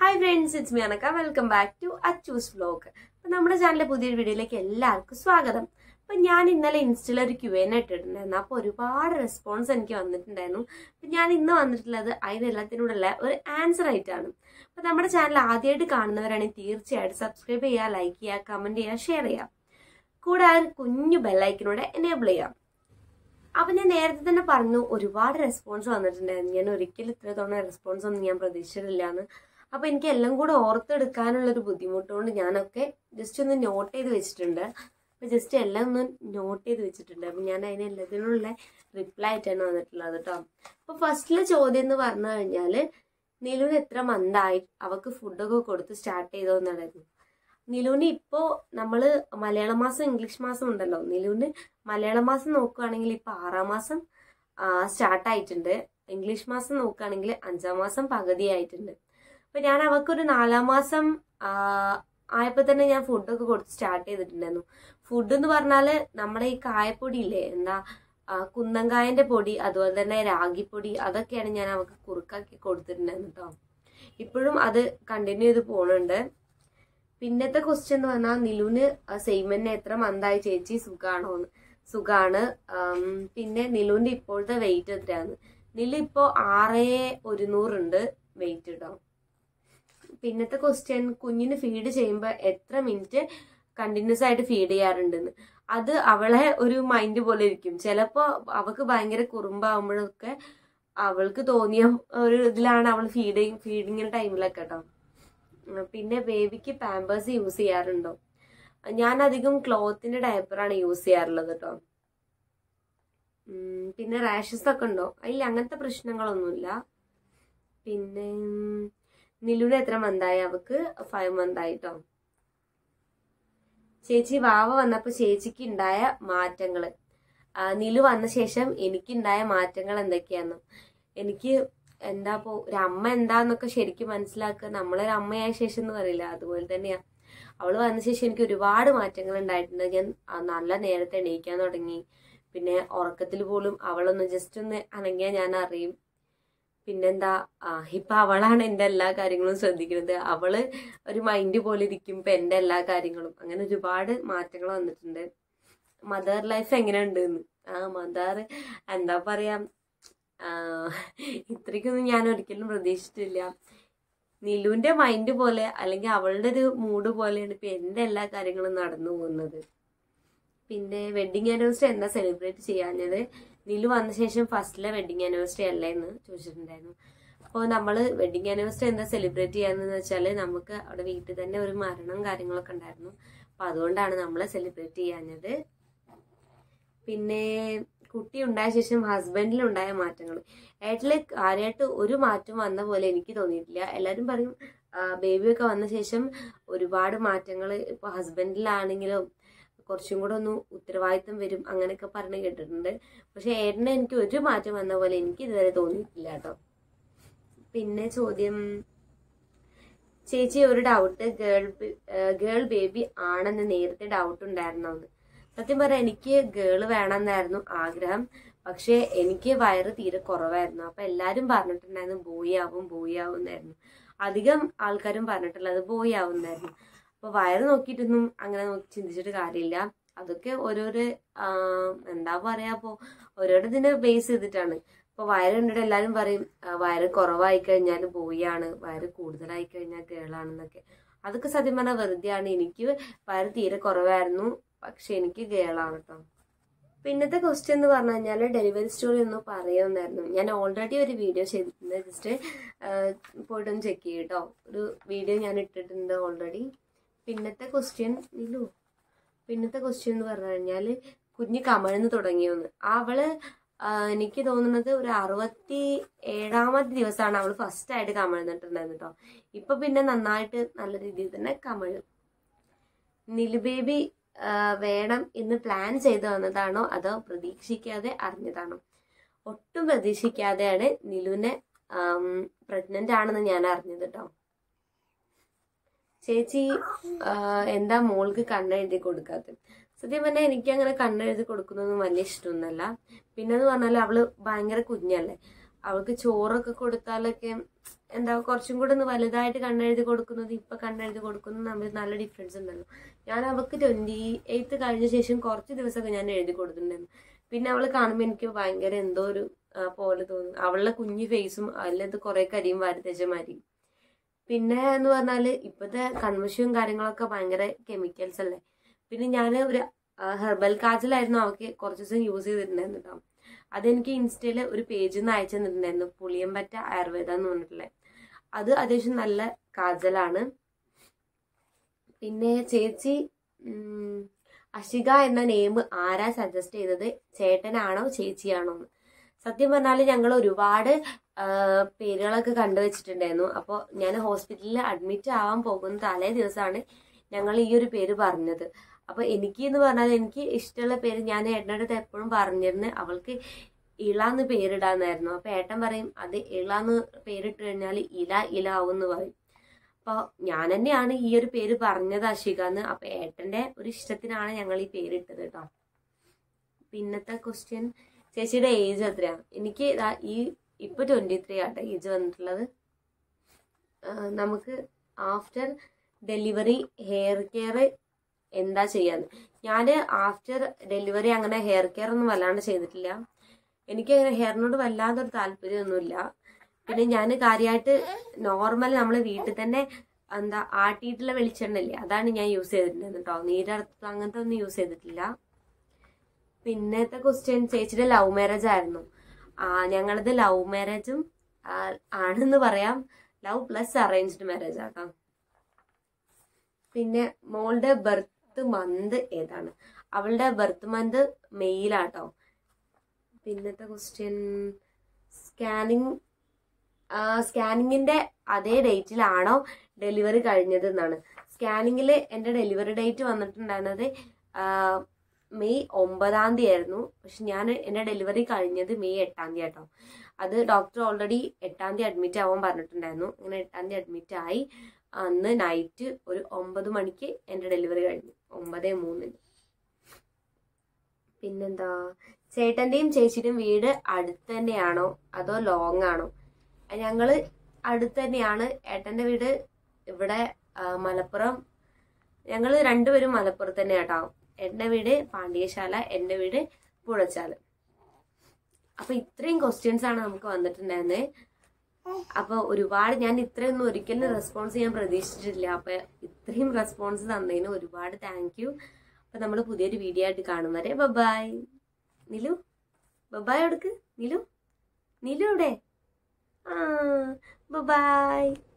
hi friends it's me Anakha welcome back to Achus vlog അപ്പൊ നമ്മുടെ ചാനലിലെ പുതിയൊരു വീഡിയോയിലേക്ക് എല്ലാവർക്കും സ്വാഗതം അപ്പൊ ഞാൻ ഇന്നലെ ഇൻസ്റ്റയിൽ ഒരു ക്യു എൻ ഇട്ടിട്ടുണ്ടായിരുന്നു അപ്പൊ ഒരുപാട് റെസ്പോൺസ് എനിക്ക് വന്നിട്ടുണ്ടായിരുന്നു അപ്പൊ ഞാൻ ഇന്ന് വന്നിട്ടുള്ളത് അതിനെല്ലാത്തിനോടുള്ള ഒരു ആൻസർ ആയിട്ടാണ് അപ്പൊ നമ്മുടെ ചാനൽ ആദ്യമായിട്ട് കാണുന്നവരാണെങ്കിൽ തീർച്ചയായിട്ടും സബ്സ്ക്രൈബ് ചെയ്യുക ലൈക്ക് ചെയ്യുക കമന്റ് ചെയ്യുക ഷെയർ ചെയ്യുക കൂടാതെ കുഞ്ഞു ബെല്ലൈക്കിനൂടെ എനേബിൾ ചെയ്യാം അപ്പൊ ഞാൻ നേരത്തെ തന്നെ പറഞ്ഞു ഒരുപാട് റെസ്പോൺസ് വന്നിട്ടുണ്ടായിരുന്നു ഞാൻ ഒരിക്കലും ഇത്ര തവണ റെസ്പോൺസ് ഒന്നും ഞാൻ പ്രതീക്ഷിച്ചിട്ടില്ല എന്ന് അപ്പൊ എനിക്ക് എല്ലാം കൂടെ ഓർത്തെടുക്കാനുള്ള ഒരു ബുദ്ധിമുട്ടുകൊണ്ട് ഞാനൊക്കെ ജസ്റ്റ് ഒന്ന് നോട്ട് ചെയ്ത് വെച്ചിട്ടുണ്ട് അപ്പൊ ജസ്റ്റ് എല്ലാം ഒന്ന് നോട്ട് ചെയ്ത് വെച്ചിട്ടുണ്ട് അപ്പൊ ഞാൻ അതിന് എല്ലാത്തിനുള്ള റിപ്ലൈ ആയിട്ടാണ് വന്നിട്ടുള്ളത് കേട്ടോ അപ്പൊ ഫസ്റ്റിലെ ചോദ്യം എന്ന് പറഞ്ഞു കഴിഞ്ഞാല് നിലുവിന് എത്ര മന്തായി അവക്ക് ഫുഡൊക്കെ കൊടുത്ത് സ്റ്റാർട്ട് ചെയ്തോന്നായിരുന്നു നിലുവിന് ഇപ്പോ നമ്മള് മലയാള മാസം ഇംഗ്ലീഷ് മാസം ഉണ്ടല്ലോ നിലുവിന് മലയാള മാസം നോക്കുകയാണെങ്കിൽ ഇപ്പൊ ആറാം മാസം സ്റ്റാർട്ട് ആയിട്ടുണ്ട് ഇംഗ്ലീഷ് മാസം നോക്കുകയാണെങ്കിൽ അഞ്ചാം മാസം പകുതി ആയിട്ടുണ്ട് അപ്പൊ ഞാൻ അവക്കൊരു നാലാം മാസം ആ, ആയപ്പോ തന്നെ ഞാൻ ഫുഡൊക്കെ കൊടുത്ത് സ്റ്റാർട്ട് ചെയ്തിട്ടുണ്ടായിരുന്നു ഫുഡ് എന്ന് പറഞ്ഞാല് നമ്മുടെ ഈ കായപ്പൊടി ഇല്ലേ എന്താ ആ, കുന്നങ്കായന്റെ പൊടി അതുപോലെ തന്നെ രാഗിപ്പൊടി അതൊക്കെയാണ് ഞാൻ അവക്ക് കുറുക്കാക്കി കൊടുത്തിട്ടുണ്ടായിരുന്നു കേട്ടോ ഇപ്പോഴും അത് കണ്ടിന്യൂ ചെയ്ത് പോണുണ്ട് പിന്നത്തെ ക്വസ്റ്റ്യൻ എന്ന് പറഞ്ഞാൽ നിലുവിന് സെയിം തന്നെ എത്ര മന്തായി ചേച്ചി സുഖാണോ എന്ന് സുഖാണ് ആം, പിന്നെ നിലുവിന്റെ ഇപ്പോഴത്തെ വെയിറ്റ് എത്രയാണ് നിലു ഇപ്പോ ആറ് ഒരുന്നൂറുണ്ട് വെയിറ്റ് കേട്ടോ പിന്നത്തെ ക്വസ്റ്റ്യൻ കുഞ്ഞിന് ഫീഡ് ചെയ്യുമ്പോൾ എത്ര മിനിറ്റ് കണ്ടിന്യൂസ് ആയിട്ട് ഫീഡ് ചെയ്യാറുണ്ടെന്ന് അത് അവളെ ഒരു മൈൻഡ് പോലെ ഇരിക്കും ചിലപ്പോ അവൾക്ക് ഭയങ്കര കുറുമ്പാവുമ്പോഴൊക്കെ അവൾക്ക് തോന്നിയ ഒരു ഇതിലാണ് അവൾ ഫീഡിങ് ഫീഡിങ്ങിന്റെ ടൈമിലൊക്കെ കേട്ടോ ഉം, പിന്നെ ബേബിക്ക് പാമ്പേഴ്സ് യൂസ് ചെയ്യാറുണ്ടോ ഞാൻ അധികം ക്ലോത്തിന്റെ ഡയപ്പറാണ് യൂസ് ചെയ്യാറുള്ളത് കേട്ടോ ഉം, പിന്നെ റാഷസ് ഒക്കെ ഉണ്ടോ ഇല്ല അങ്ങനത്തെ പ്രശ്നങ്ങളൊന്നുമില്ല പിന്നെ ഉം, നിലുവിന് എത്ര മന്തായി അവക്ക് ഫൈവ് മന്ത് ആയിട്ടോ ചേച്ചി വാവ വന്നപ്പോ ചേച്ചിക്ക് ഉണ്ടായ മാറ്റങ്ങള് ആ, നിലു വന്ന ശേഷം എനിക്കുണ്ടായ മാറ്റങ്ങൾ എന്തൊക്കെയാന്ന് എനിക്ക് എന്താ ഇപ്പോ ഒരു അമ്മ എന്താന്നൊക്കെ ശരിക്കും മനസ്സിലാക്കുക നമ്മളൊരു അമ്മയായ ശേഷം എന്ന് പറയില്ല അതുപോലെ തന്നെയാ അവള് വന്ന ശേഷം എനിക്ക് ഒരുപാട് മാറ്റങ്ങൾ ഉണ്ടായിട്ടുണ്ട് ഞാൻ ആ, നല്ല നേരത്തെ എണീക്കാൻ തുടങ്ങി പിന്നെ ഉറക്കത്തിൽ പോലും അവളൊന്ന് ജസ്റ്റ് ഒന്ന് അനങ്ങിയാൽ ഞാൻ അറിയും പിന്നെന്താ ആ, ഇപ്പൊ അവളാണ് എന്റെ എല്ലാ കാര്യങ്ങളും ശ്രദ്ധിക്കുന്നത് അവള് ഒരു മൈൻഡ് പോലെ ഇരിക്കും ഇപ്പൊ എന്റെ എല്ലാ കാര്യങ്ങളും അങ്ങനെ ഒരുപാട് മാറ്റങ്ങൾ വന്നിട്ടുണ്ട് മദർ ലൈഫ് എങ്ങനെയുണ്ട് എന്ന് ആ മദർ എന്താ പറയാ ആ, ഇത്രയ്ക്കൊന്നും ഞാൻ ഒരിക്കലും പ്രതീക്ഷിച്ചിട്ടില്ല നിലുവിന്റെ മൈൻഡ് പോലെ അല്ലെങ്കിൽ അവളുടെ ഒരു മൂഡ് പോലെയാണ് ഇപ്പൊ എന്റെ എല്ലാ കാര്യങ്ങളും നടന്നു പോകുന്നത് പിന്നെ വെഡിങ് ആനിവേഴ്സറി എന്താ സെലിബ്രേറ്റ് ചെയ്യാഞ്ഞത് നിലു വന്ന ശേഷം ഫസ്റ്റിലെ വെഡിങ് ആനിവേഴ്സറി അല്ല എന്ന് ചോദിച്ചിട്ടുണ്ടായിരുന്നു അപ്പോൾ നമ്മൾ വെഡിങ് ആനിവേഴ്സറി എന്താ സെലിബ്രേറ്റ് ചെയ്യാന്ന് വെച്ചാൽ നമുക്ക് അവിടെ വീട്ടിൽ തന്നെ ഒരു മരണം കാര്യങ്ങളൊക്കെ ഉണ്ടായിരുന്നു അപ്പൊ അതുകൊണ്ടാണ് നമ്മൾ സെലിബ്രേറ്റ് ചെയ്യാഞ്ഞത് പിന്നെ കുട്ടി ഉണ്ടായ ശേഷം ഹസ്ബൻഡിൽ ഉണ്ടായ മാറ്റങ്ങൾ ഏട്ടില് കാര്യമായിട്ട് ഒരു മാറ്റം വന്ന പോലെ എനിക്ക് തോന്നിയിട്ടില്ല എല്ലാവരും പറയും ബേബിയൊക്കെ വന്ന ശേഷം ഒരുപാട് മാറ്റങ്ങൾ ഇപ്പൊ ഹസ്ബൻഡിലാണെങ്കിലും കുറച്ചും കൂടെ ഒന്ന് ഉത്തരവാദിത്തം വരും അങ്ങനെയൊക്കെ പറഞ്ഞ് കേട്ടിട്ടുണ്ട് പക്ഷെ ഏട്ടന് എനിക്ക് ഒരു മാറ്റം വന്ന പോലെ എനിക്ക് ഇതുവരെ തോന്നിയിട്ടില്ല കേട്ടോ പിന്നെ ചോദ്യം ചേച്ചി ഒരു ഡൗട്ട് ഗേൾ ഗേൾ ബേബി ആണെന്ന് നേരത്തെ ഡൗട്ട് ഉണ്ടായിരുന്നോ എന്ന് സത്യം പറയാം എനിക്ക് ഗേള് വേണമെന്നായിരുന്നു ആഗ്രഹം പക്ഷെ എനിക്ക് വയറ് തീരെ കുറവായിരുന്നു അപ്പൊ എല്ലാരും പറഞ്ഞിട്ടുണ്ടായിരുന്നു ബോയ് ആവും ബോയ് ആവും എന്നായിരുന്നു അധികം ആൾക്കാരും പറഞ്ഞിട്ടുള്ളത് ബോയ് ആവുന്നായിരുന്നു അപ്പൊ വയറ് നോക്കിയിട്ടൊന്നും അങ്ങനെ നോക്കി ചിന്തിച്ചിട്ട് കാര്യമില്ല അതൊക്കെ ഓരോരോ ആ, എന്താ പറയാ ഇപ്പോ ഓരോരോ ഇതിനെ ബേസ് ചെയ്തിട്ടാണ് ഇപ്പൊ വയറ് കണ്ടിട്ട് എല്ലാരും പറയും ആ, വയറ് കുറവായി കഴിഞ്ഞാൽ ബോയാണ് വയറ് കൂടുതലായി കഴിഞ്ഞാൽ ഗേളാണെന്നൊക്കെ അതൊക്കെ സത്യം പറഞ്ഞാൽ വെറുതെയാണ് എനിക്ക് വയറ് തീരെ കുറവായിരുന്നു പക്ഷെ എനിക്ക് ഗേളാണ് കേട്ടോ പിന്നത്തെ ക്വസ്റ്റ്യൻ എന്ന് പറഞ്ഞു കഴിഞ്ഞാൽ ഡെലിവറി സ്റ്റോറി ഒന്ന് പറയുമെന്നായിരുന്നു ഞാൻ ഓൾറെഡി ഒരു വീഡിയോ ചെയ്തിട്ടുണ്ട് ജസ്റ്റ് പോയിട്ടൊന്ന് ചെക്ക് ചെയ്യും കേട്ടോ ഒരു വീഡിയോ ഞാൻ ഇട്ടിട്ടുണ്ട് ഓൾറെഡി പിന്നത്തെ ക്വസ്റ്റ്യൻ ഇല്ലു പിന്നത്തെ ക്വസ്റ്റ്യൻ എന്ന് പറഞ്ഞു കഴിഞ്ഞാൽ കുഞ്ഞ് കമഴ്ന്ന് തുടങ്ങിയെന്ന് അവള് ആ, എനിക്ക് തോന്നുന്നത് ഒരു അറുപത്തി ഏഴാമത്തെ ദിവസമാണ് അവള് ഫസ്റ്റ് ആയിട്ട് കമഴ്ന്നിട്ടുണ്ടായിരുന്നു കേട്ടോ ഇപ്പൊ പിന്നെ നന്നായിട്ട് നല്ല രീതിയിൽ തന്നെ കമഴും നിലു ബേബി ആ, വേണം എന്ന് പ്ലാൻ ചെയ്ത് വന്നതാണോ അതോ പ്രതീക്ഷിക്കാതെ അറിഞ്ഞതാണോ ഒട്ടും പ്രതീക്ഷിക്കാതെയാണ് നിലുവിനെ പ്രഗ്നന്റ് ആണെന്ന് ഞാൻ അറിഞ്ഞത് കേട്ടോ ചേച്ചി ആ, എന്താ മോൾക്ക് കണ്ണെഴുതി കൊടുക്കാത്തത് സത്യം പറഞ്ഞാൽ എനിക്ക് അങ്ങനെ കണ്ണെഴുതി കൊടുക്കുന്നതൊന്നും വലിയ ഇഷ്ടമൊന്നുമല്ല പിന്നെന്ന് പറഞ്ഞാൽ അവള് ഭയങ്കര കുഞ്ഞല്ലേ അവൾക്ക് ചോറൊക്കെ കൊടുത്താലൊക്കെ എന്താ കുറച്ചും കൂടെ ഒന്ന് വലുതായിട്ട് കണ്ണെഴുതി കൊടുക്കുന്നത് ഇപ്പൊ കണ്ണെഴുതി കൊടുക്കുന്നത് തമ്മിൽ നല്ല ഡിഫറൻസ് ഉണ്ടല്ലോ ഞാൻ അവൾക്ക് ട്വന്റി എയ്ത്ത് കഴിഞ്ഞ ശേഷം കുറച്ച് ദിവസമൊക്കെ ഞാൻ എഴുതി കൊടുത്തിട്ടുണ്ടായിരുന്നു പിന്നെ അവള് കാണുമ്പോൾ എനിക്ക് ഭയങ്കര എന്തോ ഒരു ആ, പോലെ തോന്നും അവളുടെ കുഞ്ഞു ഫേസും അതിലത് കുറെ കരിയും വാരിത്തേച്ച മാതിരി പിന്നെ എന്ന് പറഞ്ഞാല് ഇപ്പോഴത്തെ കൺവെഷനും കാര്യങ്ങളൊക്കെ ഭയങ്കര കെമിക്കൽസ് അല്ലേ പിന്നെ ഞാൻ ഒരു ഹെർബൽ കാജലായിരുന്നു അവൾക്ക് കുറച്ച് ദിവസം യൂസ് ചെയ്തിട്ടുണ്ടായിരുന്നു കേട്ടോ അതെനിക്ക് ഇൻസ്റ്റയിൽ ഒരു പേജിൽ നിന്ന് അയച്ചു തന്നിട്ടുണ്ടായിരുന്നു പുളിയമ്പറ്റ ആയുർവേദ എന്ന് പറഞ്ഞിട്ടുള്ളത് അത് അത്യാവശ്യം നല്ല കാജലാണ് പിന്നെ ചേച്ചി ഉം, അഷിക എന്ന നെയിം ആരാ സജസ്റ്റ് ചെയ്തത് ചേട്ടനാണോ ചേച്ചിയാണോ എന്ന് സത്യം പറഞ്ഞാൽ ഞങ്ങൾ ഒരുപാട് ആ, പേരുകളൊക്കെ കണ്ടുവച്ചിട്ടുണ്ടായിരുന്നു അപ്പോൾ ഞാൻ ഹോസ്പിറ്റലിൽ അഡ്മിറ്റ് ആവാൻ പോകുന്ന തലേ ദിവസമാണ് ഞങ്ങൾ ഈ ഒരു പേര് പറഞ്ഞത് അപ്പൊ എനിക്ക് എന്ന് പറഞ്ഞാൽ എനിക്ക് ഇഷ്ടമുള്ള പേര് ഞാൻ ഏട്ടൻ്റെ അടുത്ത് എപ്പോഴും പറഞ്ഞിരുന്നു അവൾക്ക് ഇളാന്ന് പേരിടാന്നായിരുന്നു അപ്പൊ ഏട്ടൻ പറയും അത് ഇളാന്ന് പേരിട്ട് കഴിഞ്ഞാൽ ഇല ഇല ആവും എന്ന് പറയും അപ്പൊ ഞാൻ തന്നെയാണ് ഈ ഒരു പേര് പറഞ്ഞത് അഷികാന്ന് അപ്പൊ ഏട്ടന്റെ ഒരു ഇഷ്ടത്തിനാണ് ഞങ്ങൾ ഈ പേരിട്ടത് കേട്ടോ പിന്നത്തെ ക്വസ്റ്റ്യൻ ചേച്ചിയുടെ ഏജ് എത്രയാ എനിക്ക് ദാ ഈ ഇപ്പൊ ട്വന്റി ത്രീ ആട്ടെ ഏജ് വന്നിട്ടുള്ളത് ആ, നമുക്ക് ആഫ്റ്റർ ഡെലിവറി ഹെയർ കെയർ എന്താ ചെയ്യാന്ന് ഞാൻ ആഫ്റ്റർ ഡെലിവറി അങ്ങനെ ഹെയർ കെയർ ഒന്നും വല്ലാണ്ട് ചെയ്തിട്ടില്ല എനിക്ക് അങ്ങനെ ഹെയറിനോട് വല്ലാതൊരു താല്പര്യമൊന്നുമില്ല പിന്നെ ഞാൻ കാര്യമായിട്ട് നോർമൽ നമ്മൾ വീട്ടിൽ തന്നെ എന്താ ആട്ടിയിട്ടുള്ള വെളിച്ചെണ്ണയില്ലേ അതാണ് ഞാൻ യൂസ് ചെയ്തിട്ടുണ്ടായിരുന്നത് കേട്ടോ നീരർത്ത് അങ്ങനത്തെ ഒന്നും യൂസ് ചെയ്തിട്ടില്ല പിന്നത്തെ ക്വസ്റ്റ്യൻ ചേച്ചിയുടെ ലവ് മാരേജ് ആയിരുന്നു ആ ഞങ്ങളത് ലവ് മാരേജും ആണെന്ന് പറയാം ലവ് പ്ലസ് അറേഞ്ച്ഡ് മാരേജ് ആട്ടോ പിന്നെ മോളുടെ ബർത്ത് മന്ത് ഏതാണ് അവളുടെ ബർത്ത് മന്ത് മെയിലാട്ടോ പിന്നത്തെ ക്വസ്റ്റ്യൻ സ്കാനിങ് സ്കാനിങ്ങിന്റെ അതേ ഡേറ്റിലാണോ ഡെലിവറി കഴിഞ്ഞത് എന്നാണ് സ്കാനിങ്ങിൽ എൻ്റെ ഡെലിവറി ഡേറ്റ് വന്നിട്ടുണ്ടായിരുന്നത് ആ, മെയ് ഒമ്പതാം തീയതി ആയിരുന്നു പക്ഷെ ഞാൻ എൻ്റെ ഡെലിവറി കഴിഞ്ഞത് മെയ് എട്ടാം തീയതി ആട്ടോ അത് ഡോക്ടർ ഓൾറെഡി എട്ടാം തീയതി അഡ്മിറ്റ് ആവാൻ പറഞ്ഞിട്ടുണ്ടായിരുന്നു അങ്ങനെ എട്ടാം തീയതി അഡ്മിറ്റ് ആയി അന്ന് നൈറ്റ് ഒരു ഒമ്പത് മണിക്ക് എൻ്റെ ഡെലിവറി കഴിഞ്ഞു ഒമ്പതേ മൂന്നിന് പിന്നെന്താ ചേട്ടന്റെയും ചേച്ചിയുടെയും വീട് അടുത്ത് തന്നെയാണോ അതോ ലോങ് ആണോ ഞങ്ങള് അടുത്ത് തന്നെയാണ് ഏട്ടന്റെ വീട് ഇവിടെ ആ, മലപ്പുറം ഞങ്ങള് രണ്ടുപേരും മലപ്പുറത്ത് തന്നെ കേട്ടോ എന്റെ വീട് പാണ്ഡ്യശാല എന്റെ വീട് പുഴച്ചാല് അപ്പൊ ഇത്രയും ക്വസ്റ്റ്യൻസ് ആണ് നമുക്ക് വന്നിട്ടുണ്ടായിരുന്നത് അപ്പൊ ഒരുപാട് ഞാൻ ഇത്രയൊന്നും ഒരിക്കലും റെസ്പോൺസ് ചെയ്യാൻ പ്രതീക്ഷിച്ചിട്ടില്ല അപ്പൊ ഇത്രയും റെസ്പോൺസ് തന്നതിന് ഒരുപാട് താങ്ക് യു അപ്പൊ നമ്മൾ പുതിയൊരു വീഡിയോ ആയിട്ട് കാണും വരെ ബബായ് നിലു ബബായ് എടുക്ക് നിലു നിലു എവിടെ ആ ബബായ്